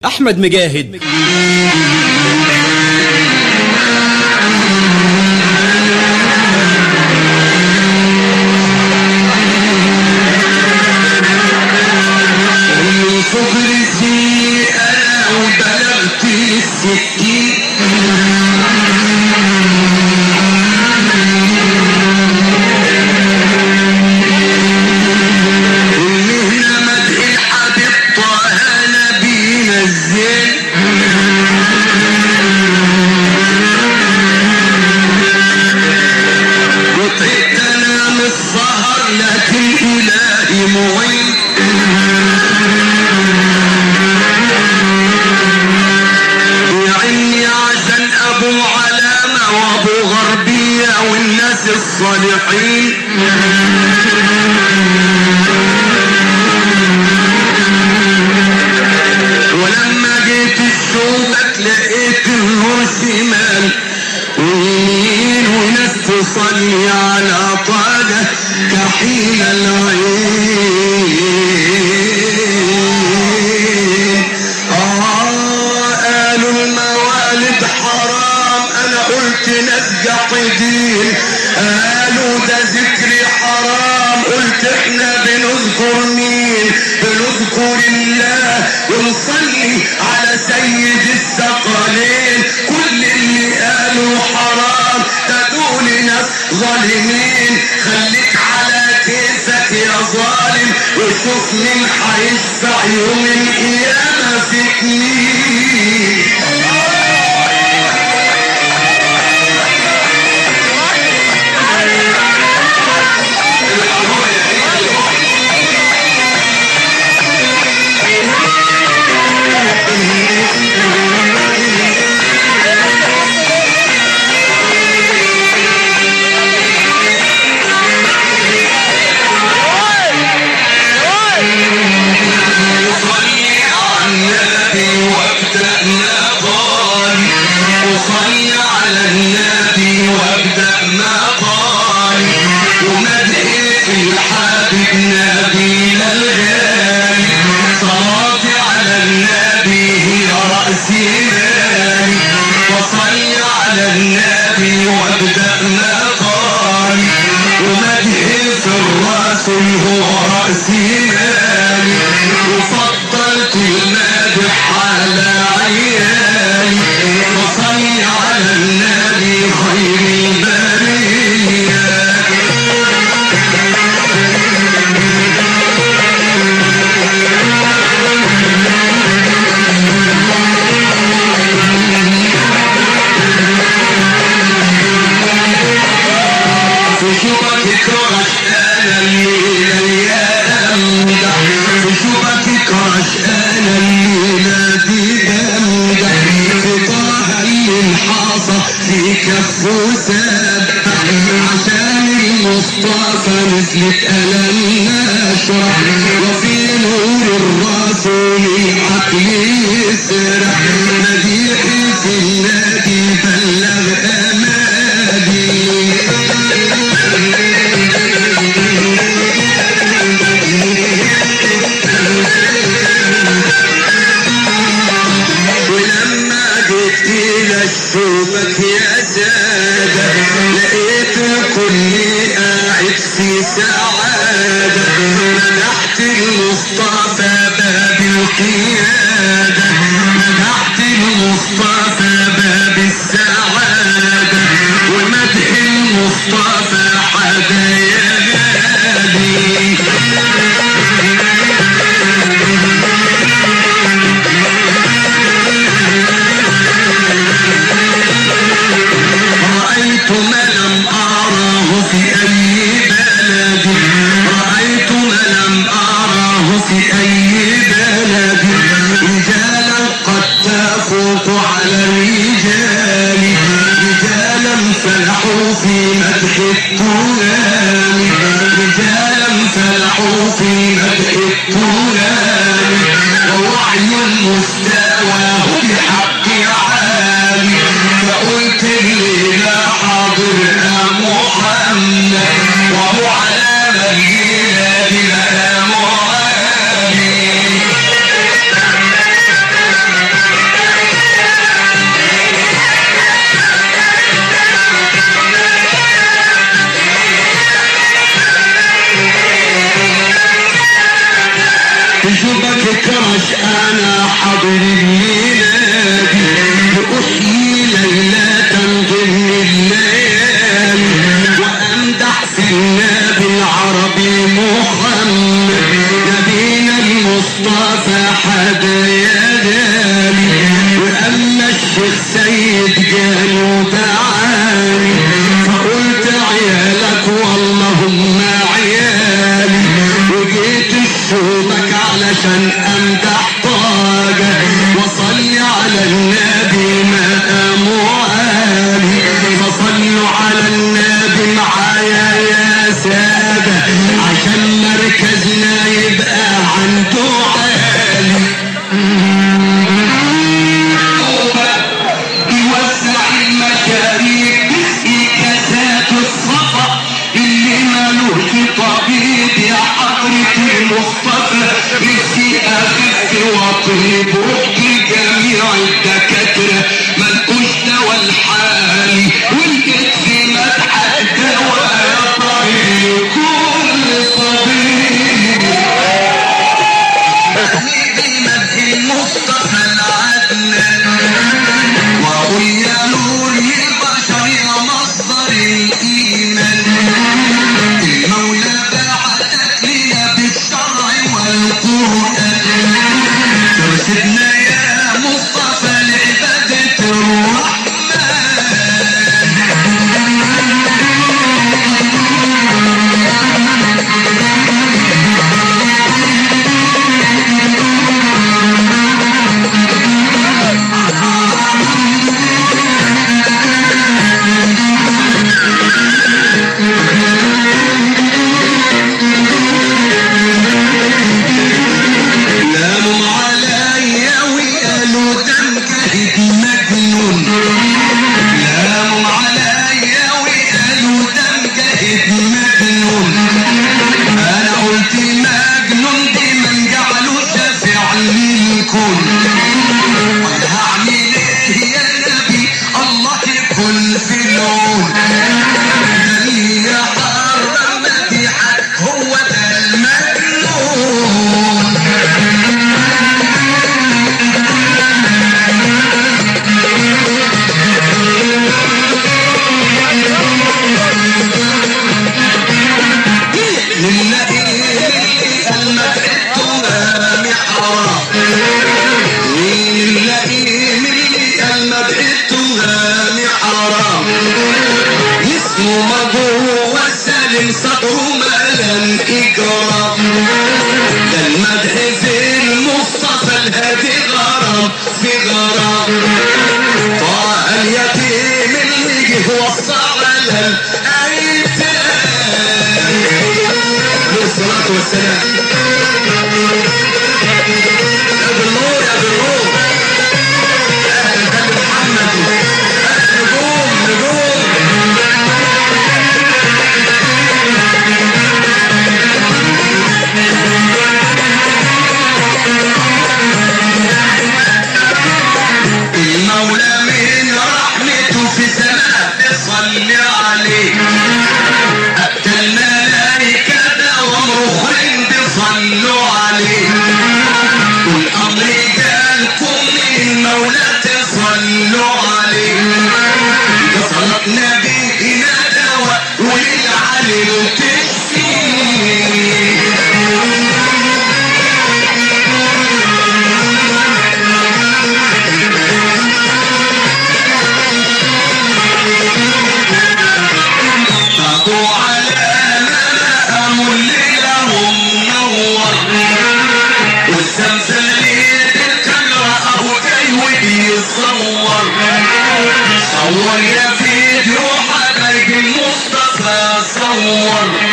أحمد مجاهد من صغر سني انا وبلغت الستين المهنة مدح الحبيب طه نبينا الزين وطعت انا من السهر لكن الهي معين يعني عشان ابو علامة وابو غربية والناس الصالحين ولما جيت الشوبك لقيت النور شمال ويمين وناس تصلي على طاقة كحيل العين آه قالوا الموالد حرام أنا قلت نسجع دين قالوا ده ذكري حرام قلت احنا بنذكر مين بنذكر الله ونصلي على سيد الثقلين كل اللي قالوا حرام ده دول ناس ظالمين خليك على كيفك يا ظالم وشوف مين هيشفع يوم القيامة فيك مين صلي على النبي وابدأ مقالي وصلي على النبي وابدأ مقالي ومدحي في الحبيب نبي الغالي صلاتي على النبي هي رأس مالي وصلي على النبي وابدأ مقالي ومدحي في الرسول هو رأس مالي وفضلت المادح على عيالي وصلي على النبي خير البريه في شوقك رشقان الليلة يا أمدح في شوقك رشقان الليلة دي بمدح في طه اللي انحاصى في كفه سبح عشان المصطفى نزلت ألمنا اشرح وفي نور الرسول العقل يسرح مديحي في النادي بلغ أمادي ولما جيت الى الشوبك يا سادة لقيت الكل قاعد في سعادة منحت المصطفى باب القيادة منحت المصطفى باب السعادة ومدح المصطفى حدا يا غالي رأيت ما لم أراه في أي بلد رأيت ما لم أراه في أي بلد انا حاضر الميلاد واحيي ليلة ضمن الليالي وامدح في النبي العربي محمد نبينا المصطفى حدا يا غالي واما الشيخ سيد قالوا دعاني فقلت عيالك والله هم عيالي وجيت الشوبك علشان امدح طاقة وصلي على النبي مقام عالي فصلوا على النبي معايا يا سادة عشان مركزنا يبقى عنده عالي يوزع المشاريب باسم كاسات الصفا اللي مالوش طبيب يا حضرة المصطفى نفسي اخف واطيب رحت جميع الدكاترة ملقوش دوا الحالي ولقيت في مدحة دواء يا طبيب كل طبيب بمدح المصطفى العدنان وقل يا نور البشر يا مصدر الايمان المولى بعثك لنا بالشرع والقران ترشدنا يا مصطفى لعباده الرحمن لاموا عليا وقالوا ده مجاهد مجنون لاموا عليا وقالوا ده مجاهد مجنون انا قلت مجنون دي من جعله شافع للكون وانا هعمل ايه يا نبي الله يكون في العون خليني احرم مديحك هو ده المجنون لله المدح التمام حرام لله المدح التمام حرام اسمه مجهول والسالم صدره ملم إكرام ده المدح في المصطفى الهادي غرام في غرام طه اليتيم اللي جه وصى على الأيتام عليه الصلاة والسلام يا بالنور يا بالنور أهلا بك محمد أهلا نجوم نجوم المولى من رحمته في سماء صلي عليه أتى الملائكة وامرخين بصلوا عليه والأمر جالكم من المولى تصلوا عليه صلاة نبينا دواء وللعلم تشفيه فضوا على ملأهم الليلهم نور والزمزمير الكاميرا اهو جاي وبيصور صور يا فيديو حبايب المصطفى صور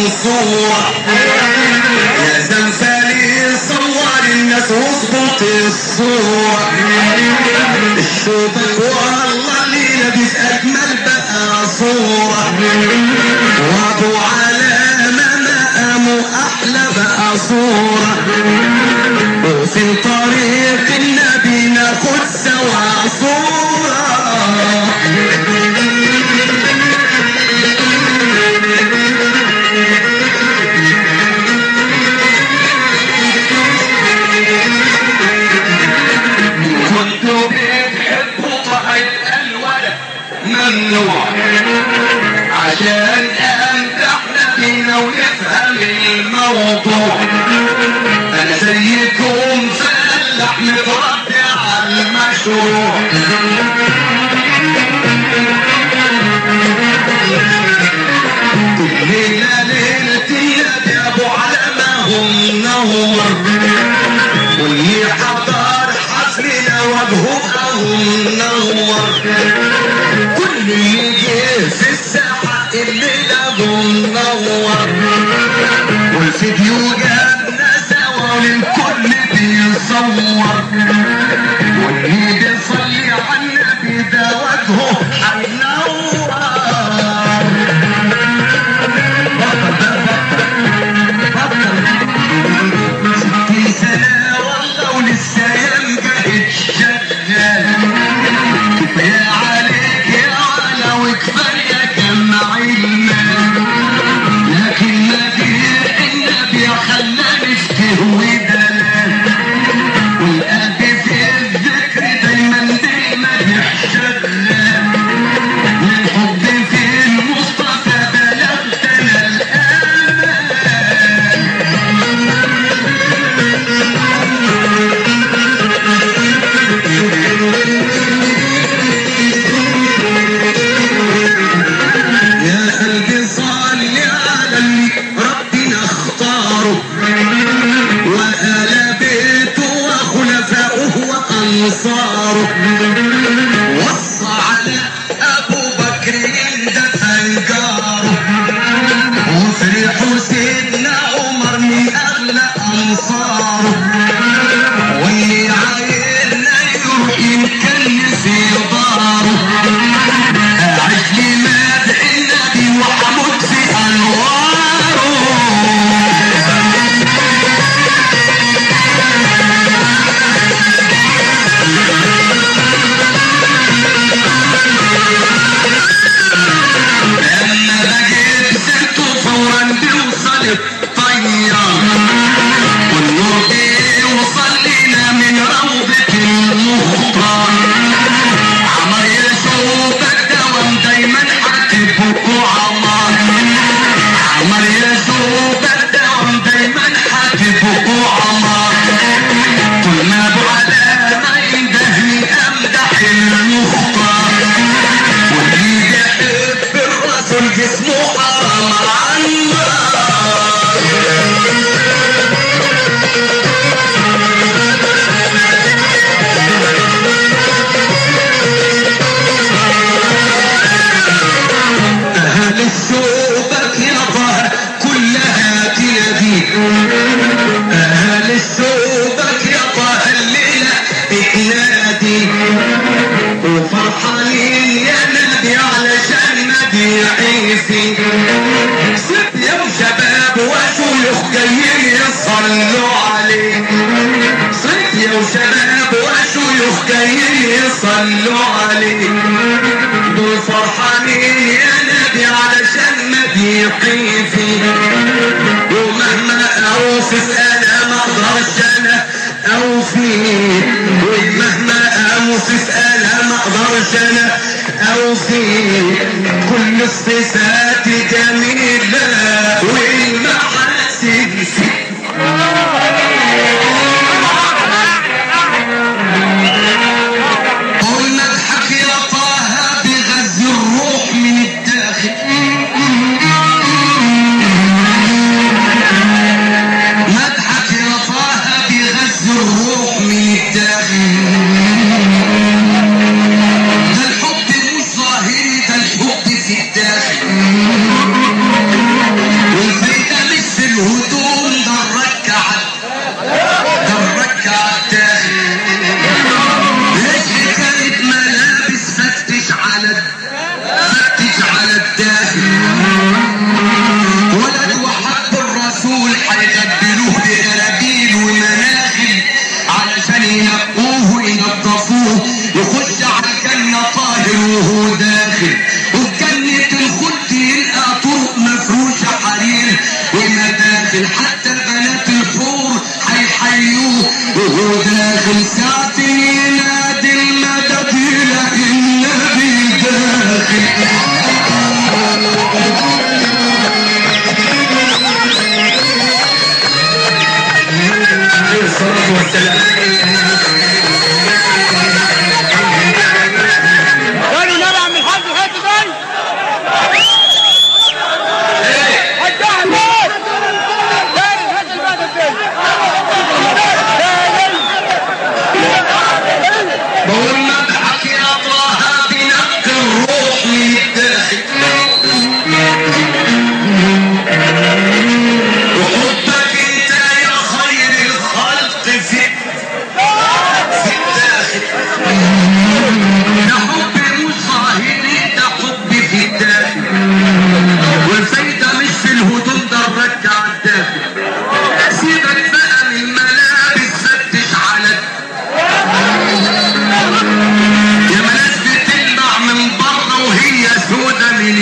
صورة يا زنفالي صور الناس واظبط الصورة الشوبك والله اللي لابس اجمل بقى صورة وابو علامة مقامه احلى بقى صورة وفي طريق النبي ناخد سوا صورة كنتوا بتحبوا فهيبقى الولد ممنوع عشان امدحنا فينا ونفهم الموضوع انا زيكم فلاح متربي على المشروع ليلة ليلة يا ابو علامة هم نور واللي حضر حفلنا وجهه أهو منور كل اللي جه في الساحة الليلة هو منور والفيديو جابنا سوا والكل بيصور واللي بيصلي على النبي ده وجهه هينور ستين سنة والله ولسه ينجهد شغال كفاية عليك يا ولا وكفاية جمع المال لكن مديح النبي خلاني اشتهي ودلال والقلب في الذكر دايما دايما شغال والحب في المصطفى بلغتنا الآمال يا قلبي صل على اللي ربنا اختاره وآل بيته وخلفائه وأنصاره وصى على أبو بكر دفن جاره وفرحوا سيدنا عمر من أغلى أنصاره واللي عايرنا يروح ينكنس في داره أعيش لي مدح النبي وحمد في أنواره لما بجيب سيرته فورا بيوصل الطيران والنور بيوصل لنا من روضة المختار عمر يشوفك دوام دايما حتبقوا عمار عمر يشوفك دوام دايما حتبقوا عمار طول ما ابو علامة يندهني امدح المختار واللي يحب الرسول جسمه حرام عنه أهل الشوبك يا طه كلها تناديك أهل الشوبك يا طه الليلة تناديك وفرحانين يا نبي علشان مديحي فيك ست يا شباب وشيوخ جايين يصلوا عليك ست يا شباب وشيوخ جايين يصلوا عليك دول فرحانين يا نبي علشان مديحي فيك ومهما اوصف انا ما اقدرش انا اوفي ومهما اوصف انا ما اقدرش انا اوفي كل الصفات جميله والمحاسن فيك قلنا اضحك يا طه بغزي الروح من الداخل مدحك يا طه بغزي الروح من الداخل ده الحب مش ظاهري ده الحب في الداخل والفيض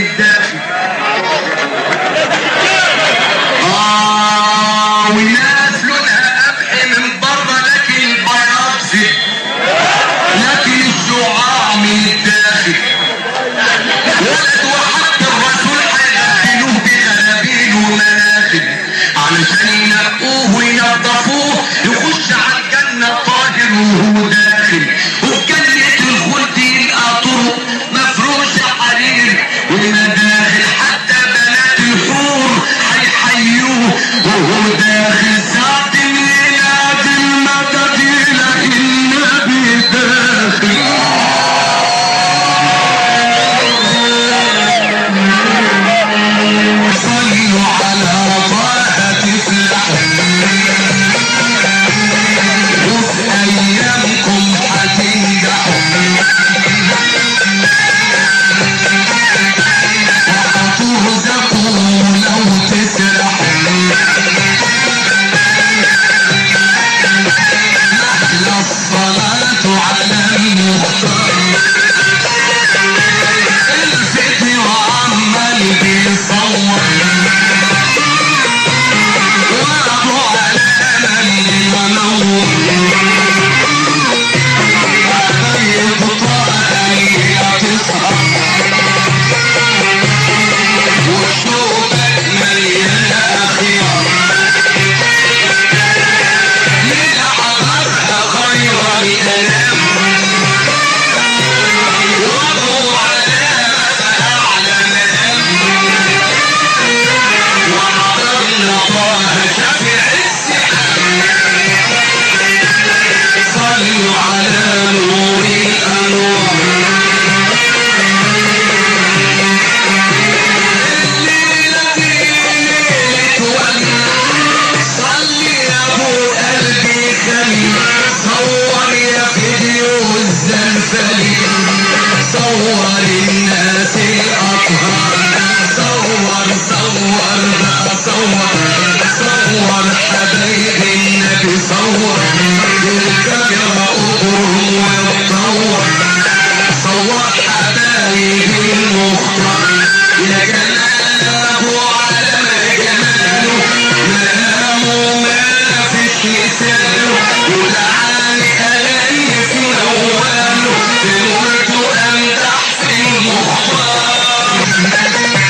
الداخل آه وناس لونها قمح من بره لكن البياض فيه لكن الشعاع من الداخل ولد وحتى الرسول هيغسلوه بغرابيل ومناخل علشان ينقوه وينظفوه يخش على الجنة طاهر وهو داخل وفي جنة الخلد يبقى طرق مفروشة حرير والمداخل حتى بنات الحور هيحيوه وهو داخل ساعة ميلاد المدد يلاقي النبي داخل صلوا على طه تفلح وفي ايامكم هتنجحوا وهترزقوا لو تسرحوا أحلى الصلاة على المختار الفتي وعمال بيصور وابو علامة اللي منور طيب طاقية تسهر وشوقك مليان أخيار لحضرها خير الأنام وابو علامة أعلى مقام وحضرنا طه شفيع السحاب صلوا على نور الأنوار الليلة دي ليلة ولي صلي يا ابو قلبي خلي صور يا فيديو الزنفلي صور الناس الاطهار صور صور بقى صور صور حبايب النبي صور الكاميرا قبرهم وتطور صور حبايب المختار يا جمال ابو علم جماله مقامه ما فيش مثاله والعالي ألاقيه في نواله قلت امدح في المختار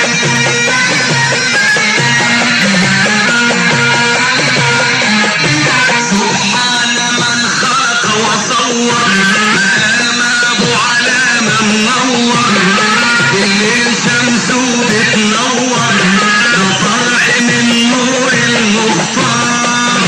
سبحان من خلق وصور مقام ابو علامه منور الليل شمسه بتنور ده فرع من نور المختار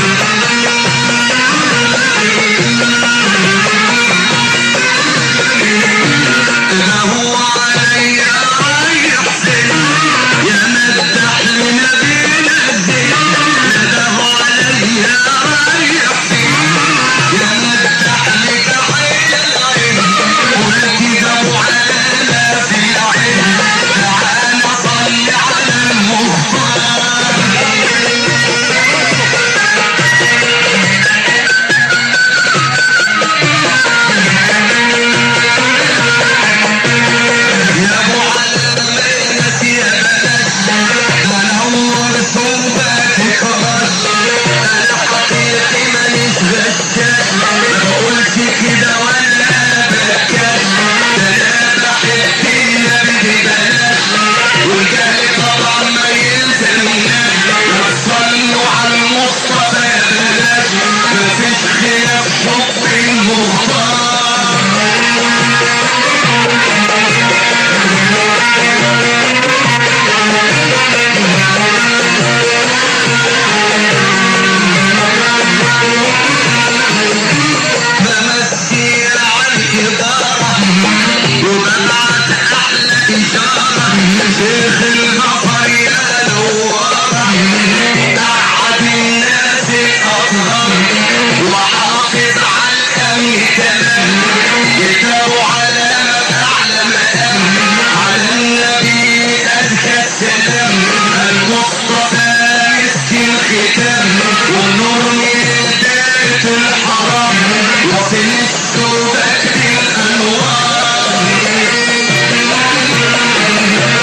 ده هو عليا رايح زين يا مدح لنبينا الزين ده هو عليا رايح زين يا مدح لتحية العين قلت ده ابو علامة في العين تعال صل على المختار يا ابو علامة ناس يا بلاش منور ثوباتك رش انا حقيقي مانيش غشاش بقولش كده ولا بكاش ده انا بحب النبي ببلاش والجهل طبعا ما يلزمناش وصلوا على المصطفى يا بلاش مفيش خلاف حب المختار بمسير على الإدارة وببعت أحلى إشارة شيخ البصر يا نوارة قعد الناس الأطهر وحافظ على الأمن تمام كتابه على أعلى مقام على النبي أزكى السلام المصطفى مسك الختام والنور من بيت الحرام وصل السودة بالأنوار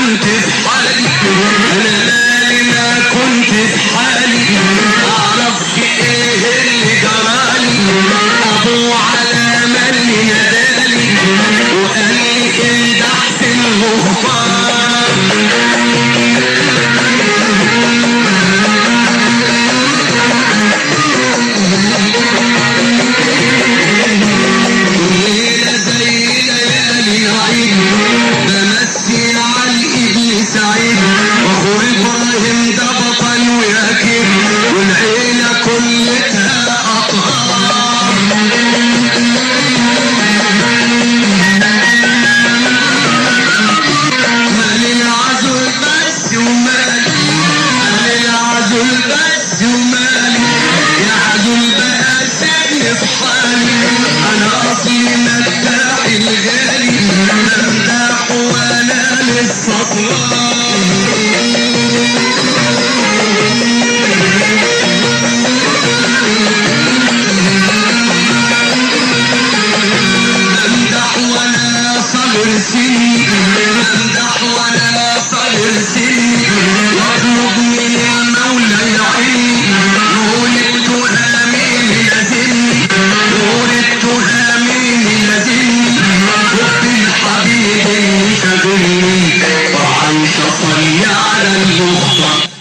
كنت في حالي انا مالي ما كنت في حالي اعرفش ايه اللي جرالي ابو على مالي نادالي وقال لي امدح في المختار ليلة زي ليالي العيد بمثل على الإبن سعيد وأخو إبراهيم ده بطل ويكيد والعيلة كلها أطهار مال العزل بس ومالي مال العزل بس ومالي يا عزل بقى سيبني في حالي انا اصلي مداح الغالي ممداح وانا للسطران امدح وانا صغر سني امدح وانا صغر سني واطلب من المولى يعيني نور التهامين لازمني نور التهامين لازمني حب الحبيب اللي شاغلني وعايش اصلي على المختار